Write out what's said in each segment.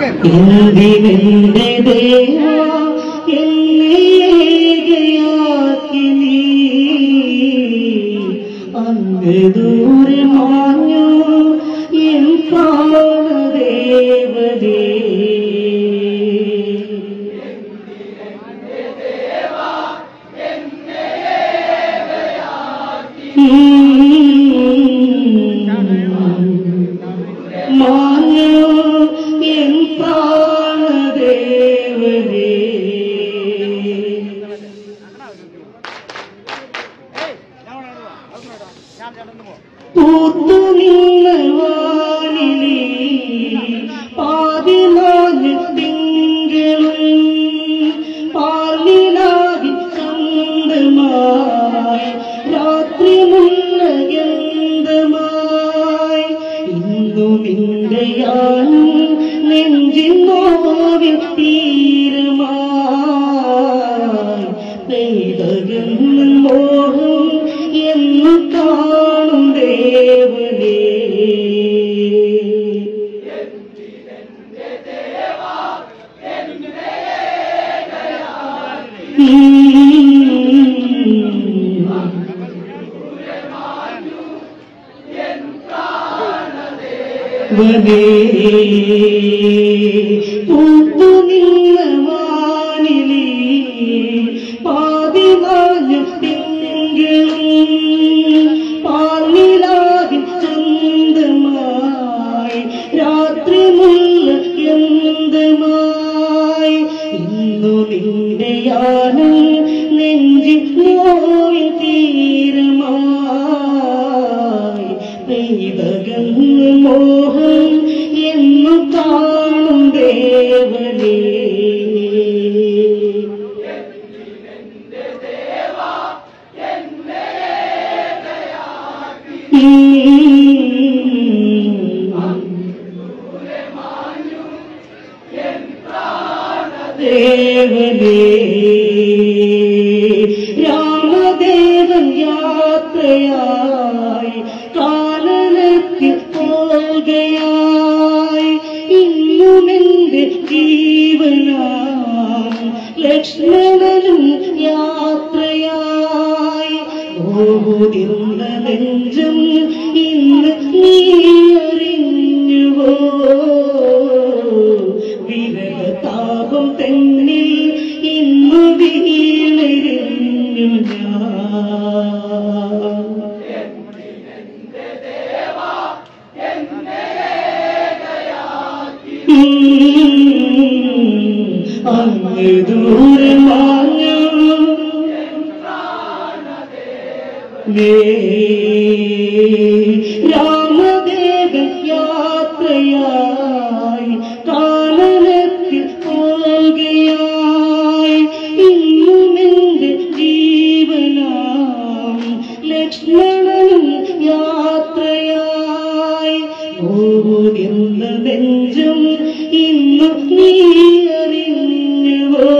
എന്തിനെന്റെ ദേവാ എന്നേകയാക്കി നീ അങ്ങ് ദൂരെ മാഞ്ഞു എൻ പ്രാണദേവതേ മാഞ്ഞു എൻ പ്രാണദേവതേ പൂത്തു നിന്ന വാനിലി പാതിനാല് തിങ്കളും പാലിനാകി ചന്തമായി രാത്രി മുല്ലഗന്ധമായി ഇന്നു നിന്റെയാണ് നെഞ്ചിൻ നോവിൽ തീരമായി പെയ്തകന്നും മോഹം എന്ന് കാണും ദേവനേ വനേ പൂത്തു നിന്ന വാനിലി പാതിമാഞ്ഞ തിങ്കളും പാർനിലാവിൻ ചന്തമായി രാത്രി മുല്ല യന്തമായി ഇന്നു നിന്റെ യാനം നെഞ്ചിൽ നോവിൽ തീരമായി പെയ്തകന്ന് മോഹം എന്നു കാണും ദേവനേ ദേവനേ രാമദേവൻ യാത്രയായി കാലനത്തിൽ പോകയായി ഇന്നുമെന്റെ ജീവനാം ലക്ഷ്മണനും യാത്രയായി ഓതിർന്ന നെഞ്ചം ഇന്ന് നീ അറിഞ്ഞുവോ വിരഹതാപം തന്നിൽ ഇന്നു വീണരിഞ്ഞു ഞാൻ അങ്ങ് ദൂരെ മാഞ്ഞു രാമദേവൻ യാത്രയായി കാലനത്തിൽ പോകയായി ഇന്നുമെന്റെ ജീവനാം ലക്ഷ്മണനും യാത്രയായി ഓടിന്ന നെഞ്ചം ഇന്നു നീ അറിഞ്ഞുവോ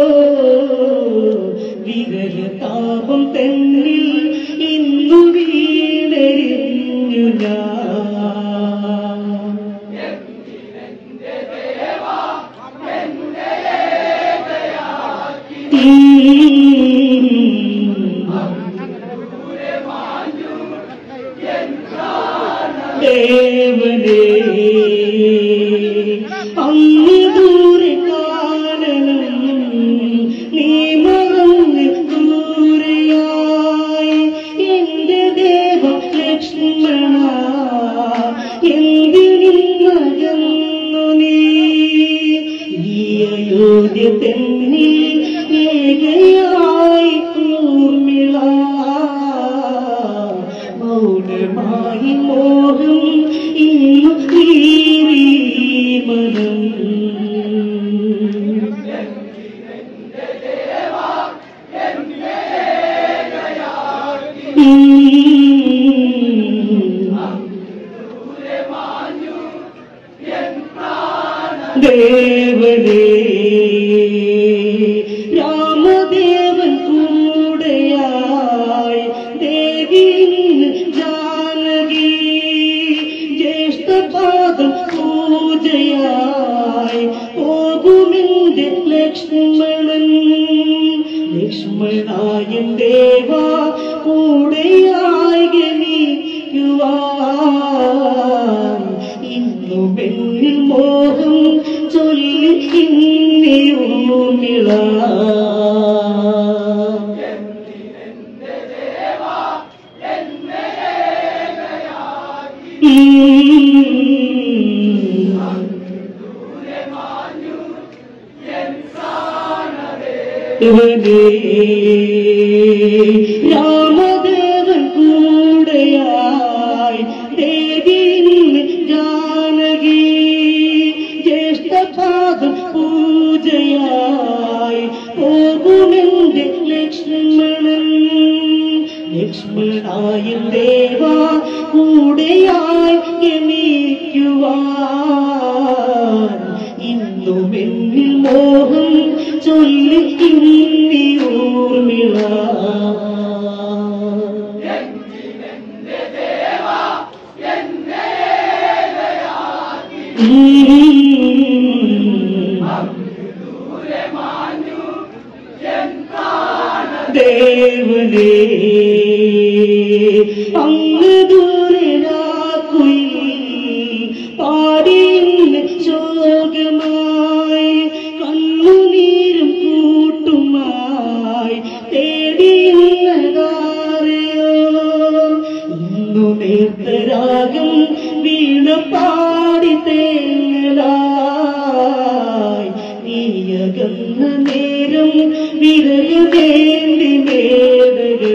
വിരഹതാപം തന്നിൽ ഇന്നു വീണരിഞ്ഞു ഞാൻ ദേവനേ അങ്ങ് ദൂരെ കാണണം നീ മറന്ന് ദൂരെയായി എന്റെ ദേവ ലക്ഷ്മണ എന്തിനിന്നകന്നു നീ ഈ അയോധ്യ തെന്നിൽ ഏകയായി കൂർമിള മൗനമായി മോഹം ഇന്നു തീരി മനം ദേവനേ രാമദേവൻ കൂടെയായി ദേവി ജാനകി ജ്യേഷ്ഠപാദം പൂജയായി ലക്ഷ്മണൻ ലക്ഷ്മണായൻ ദേവ കൂടെയായി ഗമിക്കുവാൻ ഇന്നും എന്നിൽ മോഹം ചൊല്ലി ഇന്നിയൂമിള ഇവനേ രാമദേവൻ കൂടെയായി ദേവി ജാനകി ജ്യേഷ്ഠപാദം പൂജയായി പോകുമെന്റെ ലക്ഷ്മണൻ ലക്ഷ്മണായും ദേവ കൂടെയായി ഗമിക്കുവാൻ ഇന്നും എന്നിൽ മോഹം ചൊല്ലി ഇന്നി ഊർമിള ദേവനേ അങ്ങ് ദൂരനാക്കുയിൽ പാടിയിന്ന് ശോകമായി കണ്ണുനീരും കൂട്ടുമായി തേടിയുള്ളതാരെയോ ഇന്നു നേർത്തരാഗം വീണ പാടി തേങ്ങലായി നീയകന്ന നേരം വിരലുവേണ്ടി മേടകൾ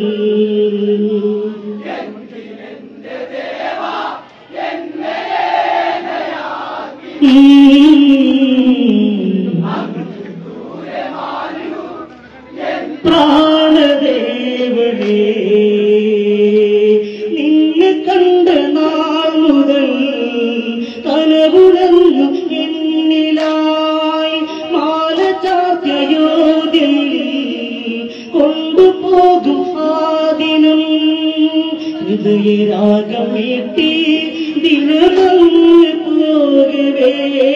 പ്രാണദേവനേ നിന്നെ കണ്ട നാൾ മുതൽ കനവുടന്നു എന്നിലായി മാല ചാർത്തയോധ്യയിൽ കൊണ്ടുപോകും ആദിനം ഹൃദയരാഗമേറ്റി ദിനമങ്ങ് പോകവേ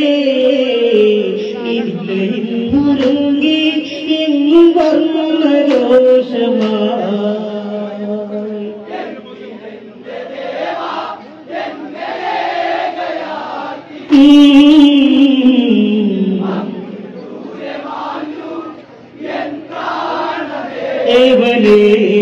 ഇന്നൊരുങ്ങി എങ്ങും വർണ്ണ രോഷമായി ഏവനേ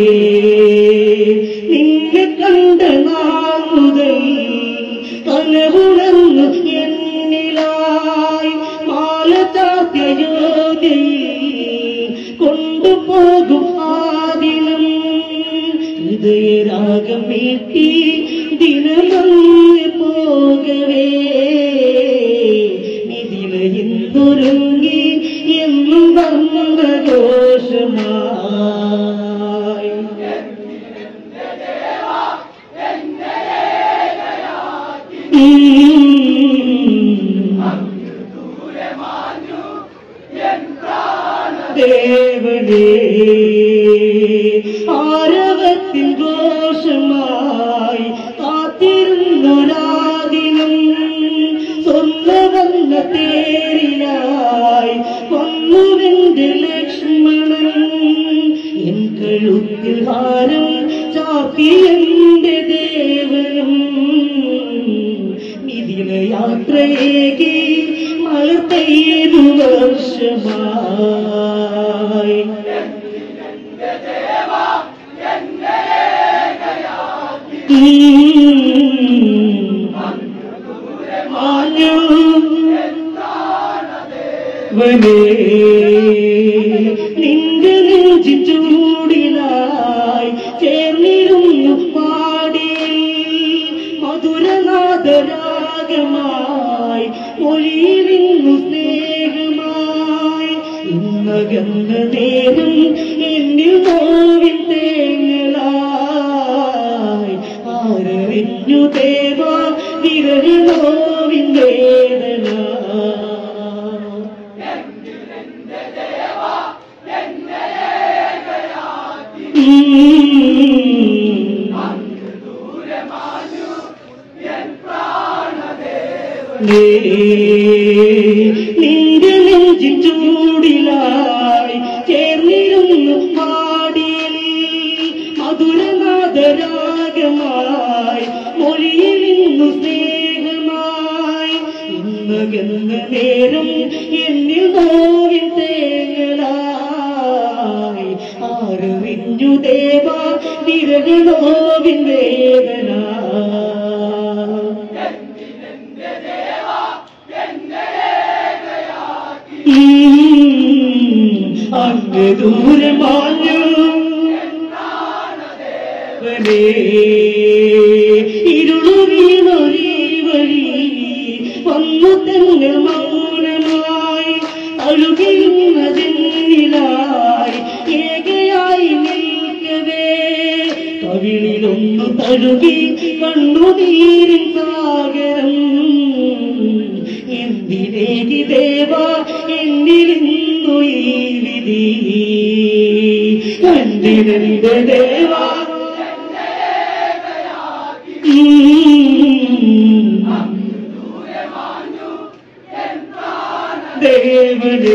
നിന്നെ കണ്ട നാൾ മുതൽ കനവുണർന്നു എന്നിലായി മാല ചാർത്തയോഗ്യയിൽ കൊണ്ടുപോകും ആദിനം ഹൃദയരാഗം വീട്ടി ദിനമങ്ങ് പോകവേ നിതിലയിന്നൊരുങ്ങി എന്നും വന്ന ദോഷമായി ദേവനേ ആരവത്തിൻ ഘോഷമായി കാത്തിരുന്നൊരാദിനം സ്വന്തവന്ന തേരിലായി വന്നുവെന്റെ ലക്ഷ്മണൻ എൻ കഴുത്തിൽ ഹാരം ചാർത്തി എന്റെ ദേവനും ഇതിന യാത്രയേകി മഴ പെയ്തു വർഷമായി ആഞ്ഞു വനേ നിന്റെ നെഞ്ചിൻ ചൂടിലായി ചേർന്നിരുന്നു പാടി മധുരനാഥരാഗമായി മൊഴിയിലിന്നു സ്നേഹമായി ഇന്നകന്ന നേരം എന്നിൽ നോവിൻ തേങ്ങലായി ആരറിഞ്ഞു ദേവ വിരലി നോവിൻ വേദന നിന്റെ നെഞ്ചിൻ ചൂട് അന്നകന്ന നേരം എന്നിൽ നോവിൻ തേങ്ങലായി ആരറിഞ്ഞു ദേവ വിരകളോവിൻ വേദന അങ്ങ് ദൂരെ മാഞ്ഞു വനേ ഇരുളുവീണൊരീ വഴി വന്നു തെങ്ങ് മൗനമായി അഴുകിയുന്നതിലായി ഏകയായി നിൽക്കവേ കവിളിലൊന്നു തഴുകി കണ്ണുനീരിൻ സാഗരം എന്തിനേകി ദേവ എന്നിരുന്നു ഈ വിധി എന്തിനെന്റെ ദേവ ദേവനേ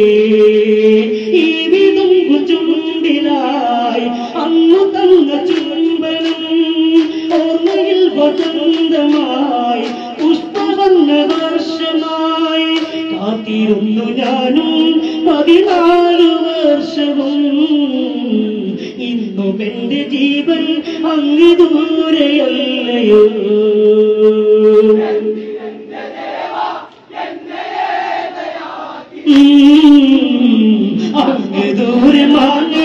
ഈ വിതുമ്പു ചുണ്ടിലായി അന്നു തന്ന ചുംബനം ഓർമ്മയിൽ വസന്തമായി പുഷ്പവന്ന വർഷമായി കാത്തിരുന്നു ഞാനും പതിനാല് വർഷവും ഇന്നും എന്റെ ജീവൻ അങ്ങ് ദൂരെയല്ലയോ അങ്ങ് ദൂരെ മാഞ്ഞു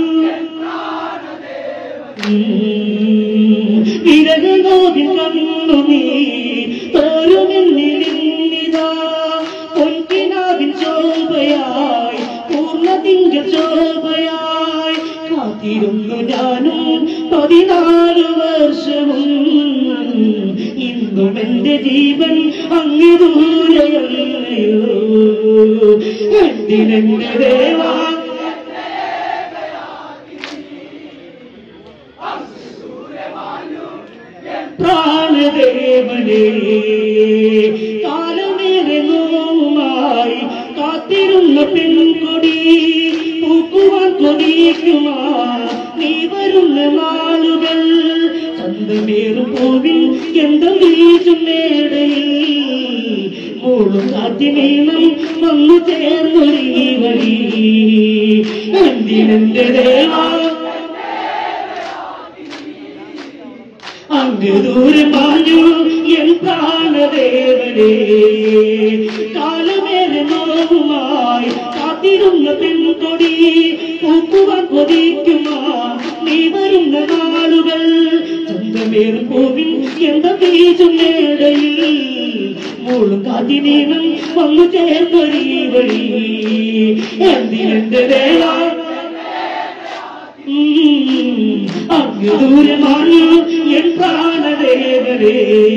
വിരകനോകിൽ കണ്ണു നീ തോരുമെന്നിരുന്നിതാ പൊൻകിനാവിൻ ശോഭയായി പൂർണ്ണ തിങ്കൾ ശോഭയായി കാത്തിരുന്നു ഞാനും പതിനാല് വർഷവും ഇന്നും എന്റെ ജീവൻ അങ്ങ് ദൂരെയല്ലയോ എന്തിനെന്റെ ദേവാ പ്രാണദേവനേ കാലമേറെ നോവുമായി കാത്തിരുന്ന പെൺകൊടി പൂക്കുവാൻ കൊതിക്കുമാ നീ വരുന്ന നാളുകൾ ചന്തമേറും പൂവിൽ എന്തും വീശും മേടയിൽ മൂളും കാറ്റിനീളം വന്നു ചേർന്നൊരു വഴി എന്തിനെന്റെ ദേവാ അങ്ങ് ദൂരെ പാഞ്ഞു എൻ പ്രാണദേവനേ കാലമേറെ നോവുമായി കാത്തിരുന്ന പെൺകൊടി പൂക്കുവാൻ കൊതിക്കുമാ നീ വരുന്ന നാളുകൾ ചന്തമേറും പൂവിൽ എന്താ വീശും മേടയിൽ മൂളും കാത്തിനീനം വന്നു ചേർന്നൊരീ വഴി എന്തിനെന്റെ ദേവ അങ്ങ് ദൂരമാണ് എൻ പ്രാണദേവനേ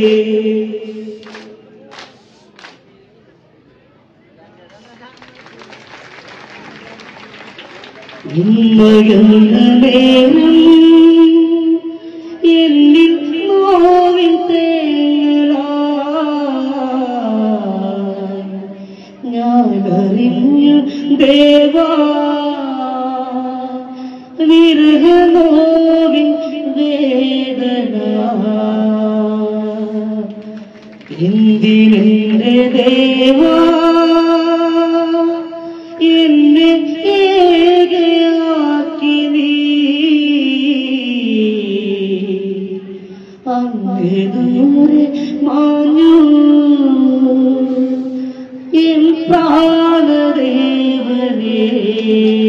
ഇന്നകന്ന നേരം എന്നിൽ നോവിൻ തേങ്ങലായി ഞാനറിഞ്ഞു ദേവാ വിരഹനോവിൻ വേദന എന്തിനെന്റെ ദേവാ എന്നെ ഏകയാക്കി നീ അങ്ങ് ദൂരെ മാഞ്ഞു എൻ പ്രാണദേവനേ